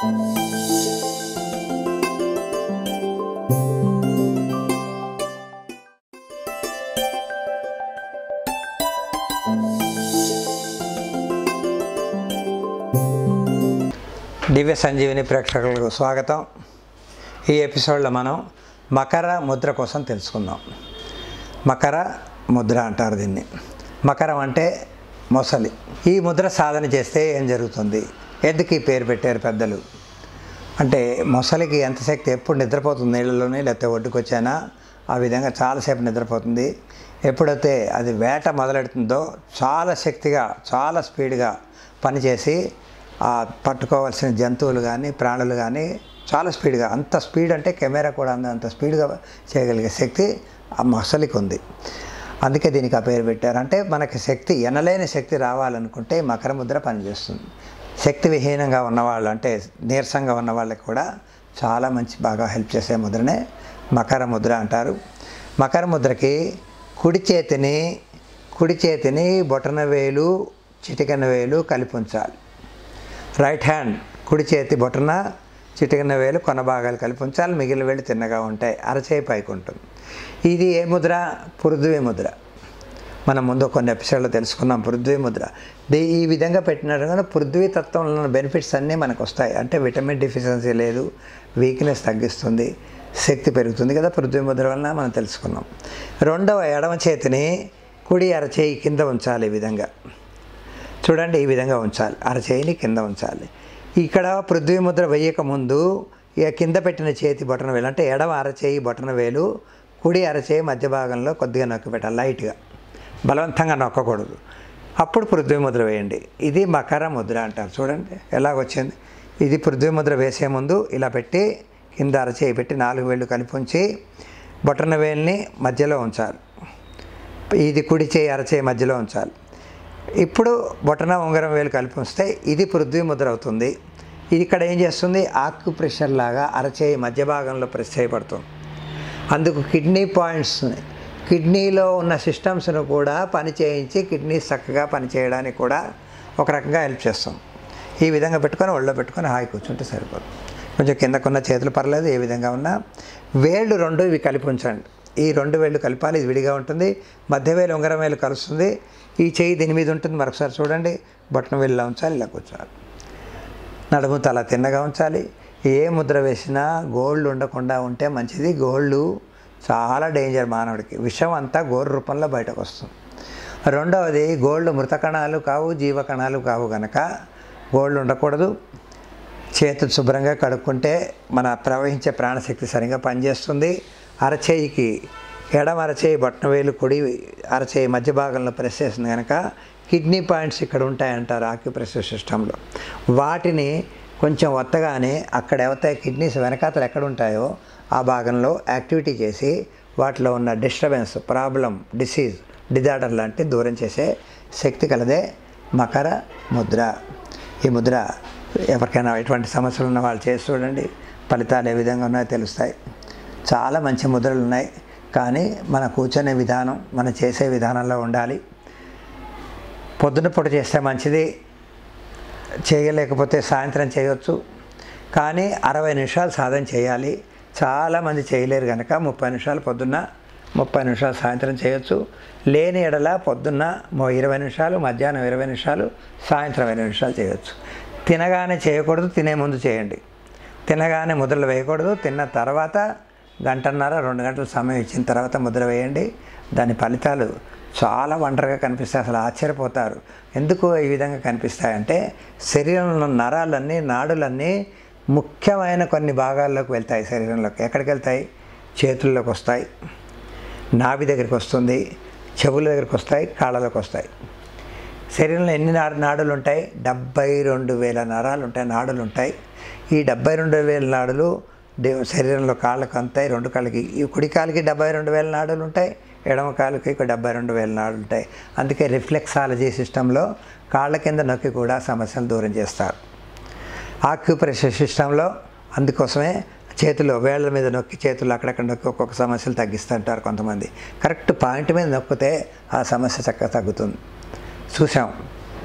దివ్య సంజీవిని ప్రేక్షకులకు స్వాగతం ఈ ఎపిసోడ్లో మనం మకర ముద్ర కోసం తెలుసుకుందాం మకర ముద్ర అంటారు దీన్ని మకరం అంటే మొసలి ఈ ముద్ర సాధన చేస్తే ఏం జరుగుతుంది ఎందుకు ఈ పేరు పెట్టారు పెద్దలు అంటే మొసలికి ఎంత శక్తి ఎప్పుడు నిద్రపోతుంది నీళ్ళలోనే లేకపోతే ఒడ్డుకొచ్చానా ఆ విధంగా చాలాసేపు నిద్రపోతుంది ఎప్పుడైతే అది వేట మొదలెడుతుందో చాలా శక్తిగా చాలా స్పీడ్గా పనిచేసి ఆ పట్టుకోవాల్సిన జంతువులు కానీ ప్రాణులు కానీ చాలా స్పీడ్గా అంత స్పీడ్ అంటే కెమెరా కూడా అంత అంత స్పీడ్గా చేయగలిగే శక్తి ఆ మొసలికి ఉంది అందుకే దీనికి ఆ పేరు పెట్టారు అంటే మనకి శక్తి ఎనలేని శక్తి రావాలనుకుంటే ఈ మకర ముద్ర పనిచేస్తుంది శక్తి విహీనంగా ఉన్నవాళ్ళు అంటే నీరసంగా ఉన్న వాళ్ళకి కూడా చాలా మంచి బాగా హెల్ప్ చేసే ముద్రనే మకర ముద్ర అంటారు మకర ముద్రకి కుడి చేతిని కుడి చేతిని బొటన వేలు చిటికెన వేలు కలిపి ఉంచాలి రైట్ హ్యాండ్ కుడి చేతి బొటన చిటికిన వేలు కొన భాగాలు కలిపి ఉంచాలి మిగిలిన వేలు తిన్నగా ఉంటాయి అరచేయి పైకి ఉంటుంది ఇది ఏ ముద్ర పృథ్వీ ముద్ర మనం ముందు కొన్ని ఎపిసోడ్లో తెలుసుకున్నాం పృథ్వీ ముద్ర దీ ఈ విధంగా పెట్టినట్టుగా పృథ్వీ తత్వంలో ఉన్న బెనిఫిట్స్ అన్నీ మనకు వస్తాయి అంటే విటమిన్ డిఫిషియన్సీ లేదు వీక్నెస్ తగ్గిస్తుంది శక్తి పెరుగుతుంది కదా పృథ్వీ ముద్ర వలన మనం తెలుసుకున్నాం రెండవ ఎడమ చేతిని కుడి అరచేయి కింద ఉంచాలి ఈ విధంగా చూడండి ఈ విధంగా ఉంచాలి అరచేయిని కింద ఉంచాలి ఇక్కడ పృథ్వీ ముద్ర వేయక ముందు ఇక కింద పెట్టిన చేతి బొటన వేలు అంటే ఎడమ అరచేయి బొటన వేలు కుడి అరచేయి మధ్య భాగంలో కొద్దిగా నొక్కి పెట్టాలి లైట్గా బలవంతంగా నొక్కకూడదు అప్పుడు పృథ్వీ ముద్ర వేయండి ఇది మకర ముద్ర అంటారు చూడండి ఎలాగొచ్చింది ఇది పృథ్వీ ముద్ర వేసే ముందు ఇలా పెట్టి కింద అరచేయి పెట్టి నాలుగు వేళ్ళు కలిపి ఉంచి బొటన వేలుని మధ్యలో ఉంచాలి ఇది కుడి చేయి అరచేయి మధ్యలో ఉంచాలి ఇప్పుడు బొటన ఉంగరం వేలు కలిపి ఉంచితే ఇది పృథ్వీ ముద్ర అవుతుంది ఇది ఇక్కడ ఏం చేస్తుంది ఆకు ప్రెషర్ లాగా అరచేయి మధ్య భాగంలో ప్రెస్ చేయబడుతుంది అందుకు కిడ్నీ పాయింట్స్ కిడ్నీలో ఉన్న సిస్టమ్స్ను కూడా పని చేయించి కిడ్నీ చక్కగా పనిచేయడానికి కూడా ఒక రకంగా హెల్ప్ చేస్తాం ఈ విధంగా పెట్టుకొని ఒళ్ళో పెట్టుకొని హాయి కూర్చుంటే సరిపోతుంది కొంచెం కిందకున్న చేతులు పర్లేదు ఏ విధంగా ఉన్నా వేళ్ళు రెండు ఇవి కలిపి ఉంచండి ఈ రెండు వేళ్ళు కలిపాలి ఇది విడిగా ఉంటుంది మధ్య వేలు ఉంగరం వేలు కలుస్తుంది ఈ చేయి దీని మీద ఉంటుంది మరొకసారి చూడండి బొట్టన వేలులా ఉంచాలి ఇలా కూర్చోవాలి నడుము తల తిన్నగా ఉంచాలి ఏ ముద్ర వేసినా గోల్డ్ ఉండకుండా ఉంటే మంచిది గోల్డ్ చాలా డేంజర్ మానవుడికి విషం అంతా గోరు రూపంలో బయటకు వస్తుంది రెండవది గోల్డ్ మృత కణాలు కావు జీవ కణాలు కావు గనక గోల్డ్ ఉండకూడదు చేతులు శుభ్రంగా కడుక్కుంటే మన ప్రవహించే ప్రాణశక్తి సరిగా పనిచేస్తుంది అరచేయికి ఎడమ అరచేయి బొట్టనవేలు కుడి అరచేయి మధ్య భాగంలో ప్రెస్ చేస్తుంది కనుక కిడ్నీ పాయింట్స్ ఇక్కడ ఉంటాయంటారు ఆక్యుప్రెషర్ సిస్టంలో వాటిని కొంచెం ఒత్తగానే అక్కడ ఎవతే కిడ్నీస్ వెనకాతలు ఎక్కడ ఉంటాయో ఆ భాగంలో యాక్టివిటీ చేసి వాటిలో ఉన్న డిస్టర్బెన్స్ ప్రాబ్లం డిసీజ్ డిజార్డర్ లాంటి దూరం చేసే శక్తి కలదే మకర ముద్ర ఈ ముద్ర ఎవరికైనా ఎటువంటి సమస్యలు ఉన్న వాళ్ళు చేసి చూడండి ఫలితాలు ఏ విధంగా ఉన్నాయో తెలుస్తాయి చాలా మంచి ముద్రలు ఉన్నాయి కానీ మన కూర్చునే విధానం మన చేసే విధానంలో ఉండాలి పొద్దున పూట చేస్తే మంచిది చేయలేకపోతే సాయంత్రం చేయొచ్చు కానీ అరవై నిమిషాలు సాధన చేయాలి చాలామంది చేయలేరు కనుక ముప్పై నిమిషాలు పొద్దున్న ముప్పై నిమిషాలు సాయంత్రం చేయొచ్చు లేని ఎడల పొద్దున్న మో- ఇరవై నిమిషాలు మధ్యాహ్నం ఇరవై నిమిషాలు సాయంత్రం ఇరవై నిమిషాలు చేయొచ్చు తినగానే చేయకూడదు తినే ముందు చేయండి తినగానే ముద్రలు వేయకూడదు తిన్న తర్వాత గంటన్నర రెండు గంటల సమయం ఇచ్చిన తర్వాత ముద్ర వేయండి దాని ఫలితాలు చాలా వండర్గా కనిపిస్తాయి అసలు ఆశ్చర్యపోతారు ఎందుకు ఈ విధంగా కనిపిస్తాయంటే శరీరంలో నరాలన్నీ నాడులన్నీ ముఖ్యమైన కొన్ని భాగాల్లోకి వెళ్తాయి శరీరంలోకి ఎక్కడికి వెళ్తాయి చేతుల్లోకి వస్తాయి నాభి దగ్గరికి వస్తుంది చెవుల దగ్గరికి వస్తాయి కాళ్ళలోకి వస్తాయి శరీరంలో ఎన్ని నాడు నాడులు ఉంటాయి డెబ్బై రెండు వేల నరాలు ఉంటాయి నాడులు ఉంటాయి ఈ డెబ్బై రెండు వేల నాడులు దే- శరీరంలో కాళ్ళకు అంతాయి రెండు కాళ్ళకి ఈ కుడి కాలికి డెబ్బై రెండు వేల నాడులు ఉంటాయి ఎడమ కాలుకి డెబ్బై రెండు వేల నాడులు ఉంటాయి అందుకే రిఫ్లెక్సాలజీ సిస్టంలో కాళ్ళ కింద నొక్కి కూడా సమస్యలు దూరం చేస్తారు ఆక్యుప్రెషర్ సిస్టంలో అందుకోసమే చేతులు వేళ్ళ మీద నొక్కి చేతులు అక్కడక్కడ నొక్కి ఒక్కొక్క సమస్యలు తగ్గిస్తుంటారు కొంతమంది కరెక్ట్ పాయింట్ మీద నొక్కితే ఆ సమస్య చక్కగా తగ్గుతుంది చూసాం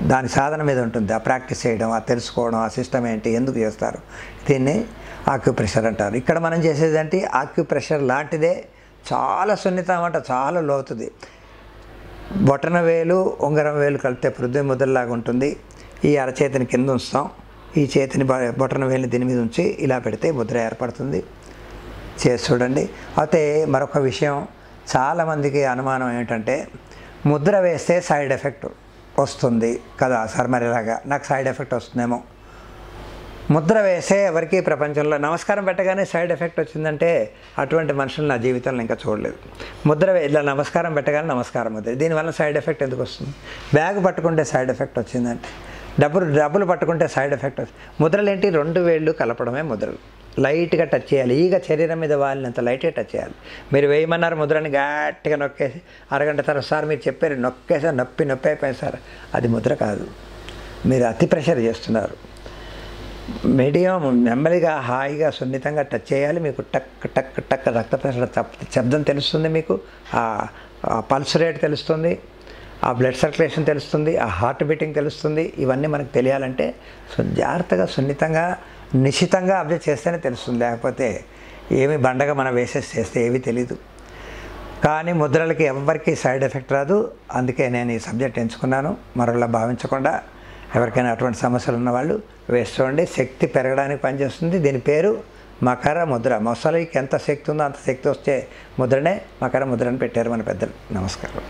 దాని సాధన మీద ఉంటుంది ఆ ప్రాక్టీస్ చేయడం ఆ తెలుసుకోవడం ఆ సిస్టమ్ ఏంటి ఎందుకు చేస్తారు దీన్ని ఆక్యుప్రెషర్ అంటారు ఇక్కడ మనం చేసేది ఏంటి ఆక్యుప్రెషర్ లాంటిదే చాలా సున్నితం అన్నమాట చాలా లోతుది బొటన వేలు ఉంగరం వేలు కలిపితే పృథ్వీ ముద్రలాగా ఉంటుంది ఈ అరచేతిని కింద ఉంచుతాం ఈ చేతిని బ- బొటన వేలిని దీని మీద ఉంచి ఇలా పెడితే ముద్ర ఏర్పడుతుంది చేసి చూడండి అయితే మరొక విషయం చాలామందికి అనుమానం ఏంటంటే ముద్ర వేస్తే సైడ్ ఎఫెక్ట్ వస్తుంది కదా సార్ మరి ఇలాగా నాకు సైడ్ ఎఫెక్ట్ వస్తుందేమో ముద్ర వేసే ఎవరికి ప్రపంచంలో నమస్కారం పెట్టగానే సైడ్ ఎఫెక్ట్ వచ్చిందంటే అటువంటి మనుషులు నా జీవితంలో ఇంకా చూడలేదు ముద్ర వే- ఇలా నమస్కారం పెట్టగానే నమస్కారం ముద్ర దీనివల్ల సైడ్ ఎఫెక్ట్ ఎందుకు వస్తుంది బ్యాగ్ పట్టుకుంటే సైడ్ ఎఫెక్ట్ వచ్చిందంటే డబ్బులు డబ్బులు పట్టుకుంటే సైడ్ ఎఫెక్ట్ వస్తుంది ముద్రలు ఏంటి రెండు వేళ్ళు కలపడమే ముద్రలు లైట్గా టచ్ చేయాలి ఈగ శరీరం మీద వాలినంత లైట్గా టచ్ చేయాలి మీరు వేయమన్నారు ముద్రని గట్టిగా నొక్కేసి అరగంట తర్వాత సార్ మీరు చెప్పారు నొక్కేసారి నొప్పి నొప్పి అయిపోయింది సార్ అది ముద్ర కాదు మీరు అతి ప్రెషర్ చేస్తున్నారు మీడియం నెమ్మదిగా హాయిగా సున్నితంగా టచ్ చేయాలి మీకు టక్ టక్ టక్ రక్త ప్రసరణ చప్- శబ్దం తెలుస్తుంది మీకు ఆ ఆ పల్స్ రేట్ తెలుస్తుంది ఆ బ్లడ్ సర్క్యులేషన్ తెలుస్తుంది ఆ హార్ట్ బీటింగ్ తెలుస్తుంది ఇవన్నీ మనకు తెలియాలంటే సో జాగ్రత్తగా సున్నితంగా నిశితంగా అబ్జర్వ్ చేస్తేనే తెలుస్తుంది లేకపోతే ఏమి బండగా మనం వేసేసి చేస్తే ఏమీ తెలీదు కానీ ముద్రలకి ఎవరికి సైడ్ ఎఫెక్ట్ రాదు అందుకే నేను ఈ సబ్జెక్ట్ ఎంచుకున్నాను మరోలా భావించకుండా ఎవరికైనా అటువంటి సమస్యలు ఉన్నవాళ్ళు వేసుకోండి శక్తి పెరగడానికి పనిచేస్తుంది దీని పేరు మకర ముద్ర మొసలికి ఎంత శక్తి ఉందో అంత శక్తి వచ్చే ముద్రనే మకర ముద్ర అని పెట్టారు మన పెద్దలు నమస్కారం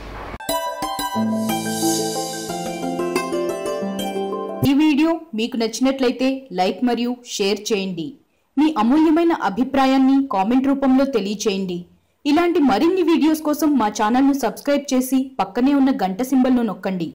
ఈ వీడియో మీకు నచ్చినట్లయితే లైక్ మరియు షేర్ చేయండి మీ అమూల్యమైన అభిప్రాయాన్ని కామెంట్ రూపంలో తెలియచేయండి ఇలాంటి మరిన్ని వీడియోస్ కోసం మా ఛానల్ను సబ్స్క్రైబ్ చేసి పక్కనే ఉన్న గంట సింబల్ను నొక్కండి